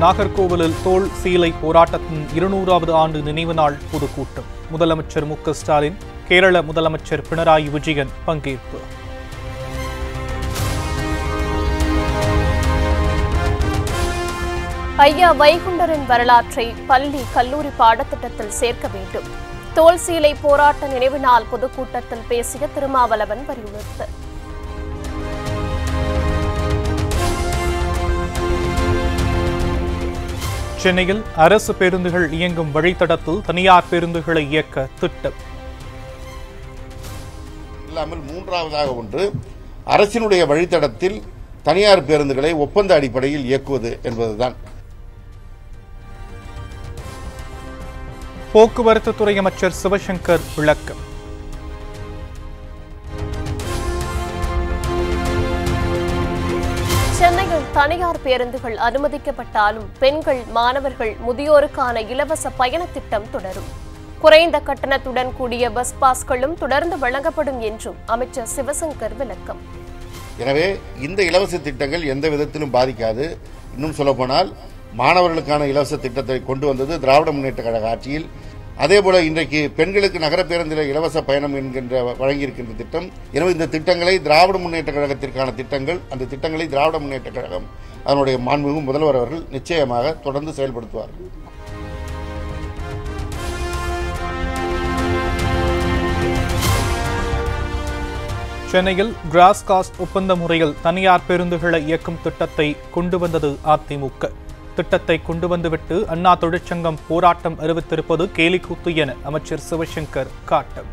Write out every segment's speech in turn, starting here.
நாகர்கோவிலில் தோல் சீலை போராட்டத்தின் இருநூறாவது ஆண்டு நினைவு நாள் பொதுக்கூட்டம் முதலமைச்சர் மு க ஸ்டாலின் கேரள முதலமைச்சர் பினராயி விஜயன் பங்கேற்பு ஐயா வைகுண்டரின் வரலாற்றை பள்ளி கல்லூரி பாடத்திட்டத்தில் சேர்க்க வேண்டும் தோல் சீலை போராட்ட நினைவு நாள் பொதுக்கூட்டத்தில் பேசிய திருமாவளவன் வலியுறுத்து சென்னையில் அரசு பேருந்துகள் இயங்கும் வழித்தடத்தில் தனியார் பேருந்துகளை இயக்க திட்டம் இல்லாமல் மூன்றாவதாக ஒன்று அரசினுடைய வழித்தடத்தில் தனியார் பேருந்துகளை ஒப்பந்த அடிப்படையில் இயக்குவது என்பதுதான் போக்குவரத்து துறை அமைச்சர் சிவசங்கர் விளக்கம் சென்னையில் தனியார் பேருந்துகள் அனுமதிக்கப்பட்டாலும் பெண்கள் மாணவர்கள் முதியோருக்கான இலவச பயண திட்டம் தொடரும் குறைந்த கட்டணத்துடன் கூடிய பஸ் பாஸ்களும் தொடர்ந்து வழங்கப்படும் என்றும் அமைச்சர் சிவசங்கர் விளக்கம் எனவே இந்த இலவச திட்டங்கள் எந்த விதத்திலும் பாதிக்காது இன்னும் சொல்லப்போனால் மாணவர்களுக்கான இலவச திட்டத்தை கொண்டு வந்தது திராவிட முன்னேற்ற கழக ஆட்சியில் அதேபோல இன்றைக்கு பெண்களுக்கு நகர பேருந்தில் இலவச பயணம் என்கின்ற வழங்கியிருக்கின்ற திட்டம் எனவே இந்த திட்டங்களை திராவிட முன்னேற்ற கழகத்திற்கான திட்டங்கள் அந்த திட்டங்களை திராவிட முன்னேற்ற கழகம் அதனுடைய மாண்புமிகு முதல்வர் அவர்கள் நிச்சயமாக தொடர்ந்து செயல்படுத்துவார்கள் சென்னையில் கிராஸ் காஸ்ட் ஒப்பந்த முறையில் தனியார் பேருந்துகளை இயக்கும் திட்டத்தை கொண்டு வந்தது அதிமுக திட்டத்தை கொண்டு வந்துவிட்டு அண்ணா தொழிற்சங்கம் போராட்டம் அறிவித்திருப்பது கேலிக்கூத்து என அமைச்சர் சிவசங்கர் காட்டம்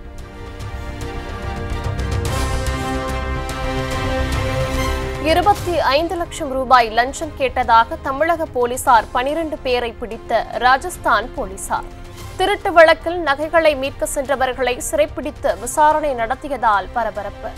இருபத்தி ஐந்து லட்சம் ரூபாய் லஞ்சம் கேட்டதாக தமிழக போலீசார் பனிரெண்டு பேரை பிடித்த ராஜஸ்தான் போலீசார் திருட்டு வழக்கில் நகைகளை மீட்க சென்றவர்களை சிறைப்பிடித்து விசாரணை நடத்தியதால் பரபரப்பு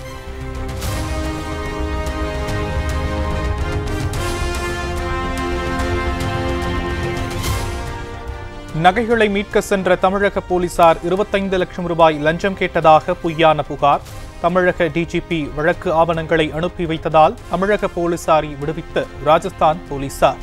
நகைகளை மீட்க சென்ற தமிழக போலீசார் இருபத்தைந்து லட்சம் ரூபாய் லஞ்சம் கேட்டதாக பொய்யான புகார் தமிழக டிஜிபி வழக்கு ஆவணங்களை அனுப்பி வைத்ததால் தமிழக போலீசாரை விடுவித்த ராஜஸ்தான் போலீசார்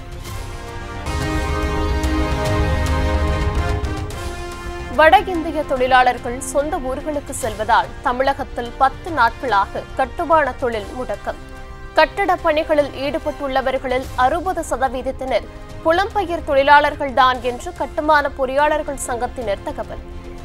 வட இந்திய தொழிலாளர்கள் சொந்த ஊர்களுக்கு செல்வதால் தமிழகத்தில் பத்து நாட்களாக கட்டுமான தொழில் முடக்கம் கட்டட பணிகளில் ஈடுபட்டுள்ளவர்களில் அறுபது சதவீதத்தினர் புலம்பெயர் தொழிலாளர்கள்தான் என்று கட்டுமான பொறியாளர்கள் சங்கத்தினர் தகவல்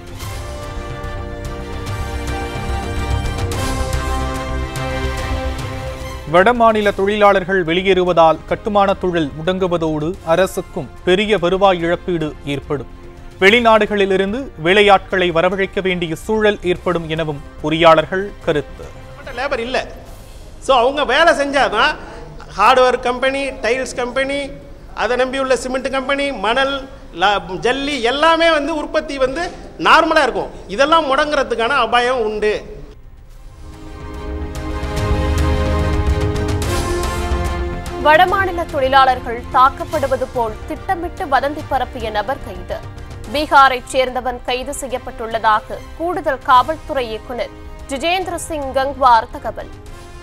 வடமாநில தொழிலாளர்கள் வெளியேறுவதால் கட்டுமான தொழில் முடங்குவதோடு அரசுக்கும் பெரிய வருவாய் இழப்பீடு ஏற்படும் வெளிநாடுகளிலிருந்து வேலையாட்களை வரவழைக்க வேண்டிய சூழல் ஏற்படும் எனவும் பொறியாளர்கள் கருத்து லேபர் இல்லை ஸோ அவங்க வேலை செஞ்சால் தான் ஹார்ட்வேர் கம்பெனி டைல்ஸ் கம்பெனி அதை நம்பியுள்ள சிமெண்ட் கம்பெனி மணல் ல- ஜல்லி எல்லாமே வந்து உற்பத்தி வந்து நார்மலாக இருக்கும் இதெல்லாம் முடங்குறதுக்கான அபாயம் உண்டு வடமாநில தொழிலாளர்கள் தாக்கப்படுவது போல் திட்டமிட்டு வதந்தி பரப்பிய நபர் கைது பீகாரைச் சேர்ந்தவன் கைது செய்யப்பட்டுள்ளதாக கூடுதல் காவல்துறை இயக்குநர் ஜிஜேந்திர சிங் கங்வார் தகவல்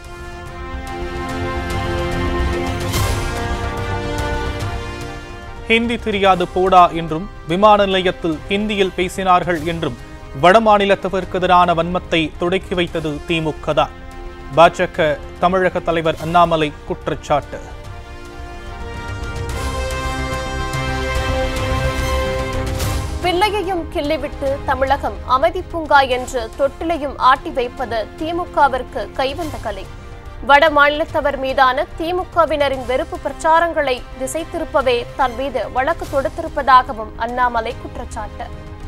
ஹிந்தி தெரியாது போடா என்றும் விமான நிலையத்தில் ஹிந்தியில் பேசினார்கள் என்றும் வடமாநிலத்தவருக்கு எதிரான வன்மத்தை தொடக்கி வைத்தது திமுக தான் பாஜக தமிழக தலைவர் அண்ணாமலை குற்றச்சாட்டு பிள்ளையையும் கிள்ளிவிட்டு தமிழகம் அமைதி பூங்கா என்று தொட்டிலையும் ஆட்டி வைப்பது திமுகவிற்கு கைவந்த கலை வட மாநிலத்தவர் மீதான திமுகவினரின் வெறுப்பு பிரச்சாரங்களை திசை திருப்பவே தன் மீது வழக்கு தொடுத்திருப்பதாகவும் அண்ணாமலை குற்றச்சாட்டு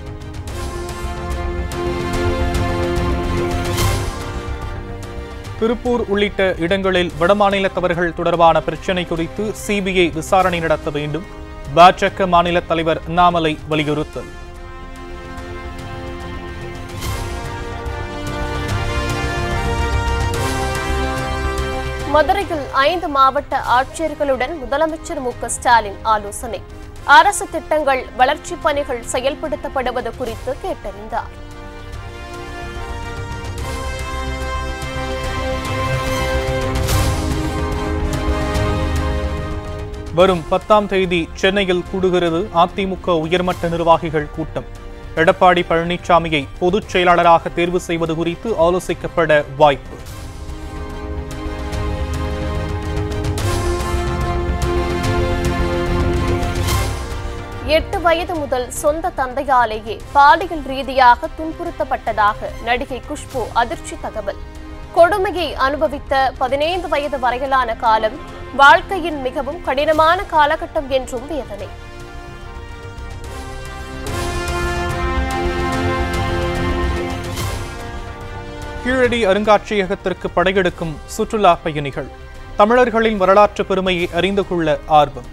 திருப்பூர் உள்ளிட்ட இடங்களில் வடமாநிலத்தவர்கள் தொடர்பான பிரச்சினை குறித்து சிபிஐ விசாரணை நடத்த வேண்டும் பாஜக மாநில தலைவர் அண்ணாமலை வலியுறுத்தல் மதுரையில் ஐந்து மாவட்ட ஆட்சியர்களுடன் முதலமைச்சர் மு க ஸ்டாலின் ஆலோசனை அரசு திட்டங்கள் வளர்ச்சிப் பணிகள் செயல்படுத்தப்படுவது குறித்து கேட்டறிந்தார் வரும் பத்தாம் தேதி சென்னையில் கூடுகிறது அதிமுக உயர்மட்ட நிர்வாகிகள் கூட்டம் எடப்பாடி பழனிசாமியை பொதுச் செயலாளராக தேர்வு செய்வது குறித்து ஆலோசிக்கப்பட வாய்ப்பு எட்டு வயது முதல் சொந்த தந்தையாலேயே பாலியல் ரீதியாக துன்புறுத்தப்பட்டதாக நடிகை குஷ்பு அதிர்ச்சி தகவல் கொடுமையை அனுபவித்த பதினைந்து வயது வரையிலான காலம் வாழ்க்கையின் மிகவும் கடினமான காலகட்டம் என்றும் வேதனை கீழடி அருங்காட்சியகத்திற்கு படையெடுக்கும் சுற்றுலா பயணிகள் தமிழர்களின் வரலாற்று பெருமையை அறிந்து கொள்ள ஆர்வம்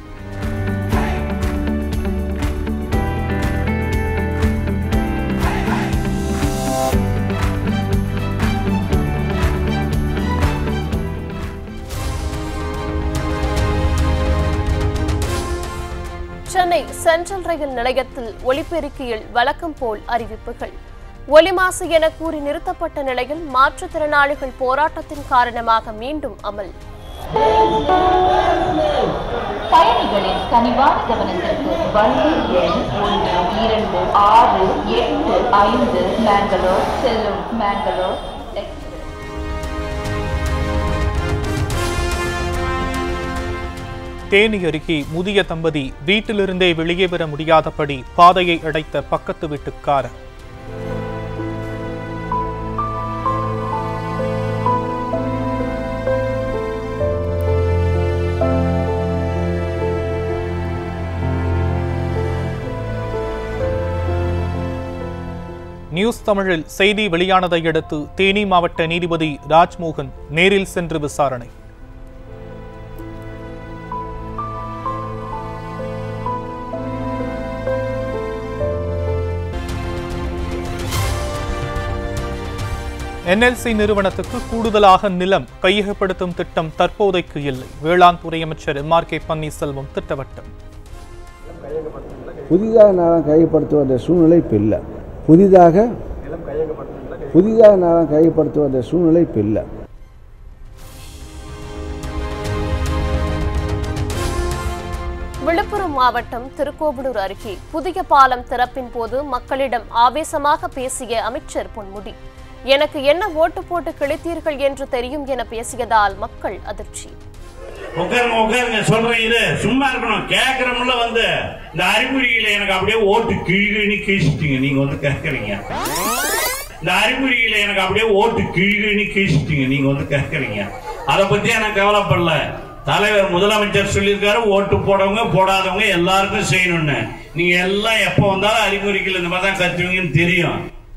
சென்னை சென்ட்ரல் ரயில் நிலையத்தில் ஒலிபெருக்கியில் வழக்கம் போல் அறிவிப்புகள் ஒலிமாசு என கூறி நிறுத்தப்பட்ட நிலையில் மாற்றுத்திறனாளிகள் போராட்டத்தின் காரணமாக மீண்டும் அமல் பயணிகளின் கனிவான கவனத்திற்கு வண்டி எண் ஒன்று இரண்டு ஆறு எட்டு ஐந்து மேங்களூர் செல்லும் மேங்களூர் எக்ஸ்பிரஸ் தேனி அருகே முதிய தம்பதி வீட்டிலிருந்தே வெளியே வர முடியாதபடி பாதையை அடைத்த பக்கத்து வீட்டுக்காரர் நியூஸ் தமிழில் செய்தி வெளியானதை அடுத்து தேனி மாவட்ட நீதிபதி ராஜ்மோகன் நேரில் சென்று விசாரணை என்எல்சி நிறுவனத்துக்கு கூடுதலாக நிலம் கையகப்படுத்தும் திட்டம் தற்போதைக்கு இல்லை வேளாண் துறை அமைச்சர் எம் ஆர் கே பன்னீர்செல்வம் திட்டவட்டம் புதிதாக நிலம் கையப்படுத்துவத சூழ்நிலை இப்போ இல்லை புதிதாக புதிதாக நிலம் கையப்படுத்துவத சூழ்நிலை இப்போ இல்லை விழுப்புரம் மாவட்டம் திருக்கோவிலூர் அருகே புதிய பாலம் திறப்பின் போது மக்களிடம் ஆவேசமாக பேசிய அமைச்சர் பொன்முடி எனக்கு என்ன ஓட்டு போட்டு கிழித்தீர்கள் என்று தெரியும் என பேசியதால் மக்கள் அதிர்ச்சி உட்காருங்க உட்காருங்க சொல்றேன் இது சும்மா இருக்கணும் கேக்குறவங்கள வந்து இந்த அறிகுறிகளை எனக்கு அப்படியே ஓட்டு கிழிகிழி கீழ்ச்சிட்டீங்க நீங்க வந்து கேக்குறீங்க இந்த அறிகுறிகளை எனக்கு அப்படியே ஓட்டு கிழிகிழி கீழ்ச்சிட்டீங்க நீங்க வந்து கேக்குறீங்க அதை பத்தி எனக்கு கவலைப்படல தலைவர் முதலமைச்சர் சொல்லியிருக்காரு ஓட்டு போடவங்க போடாதவங்க எல்லாருக்கும் செய்யணும்னு நீங்க எல்லாம் எப்ப வந்தாலும் அறிகுறிகள் இந்த மாதிரி தான் கத்துவீங்கன்னு தெரியும்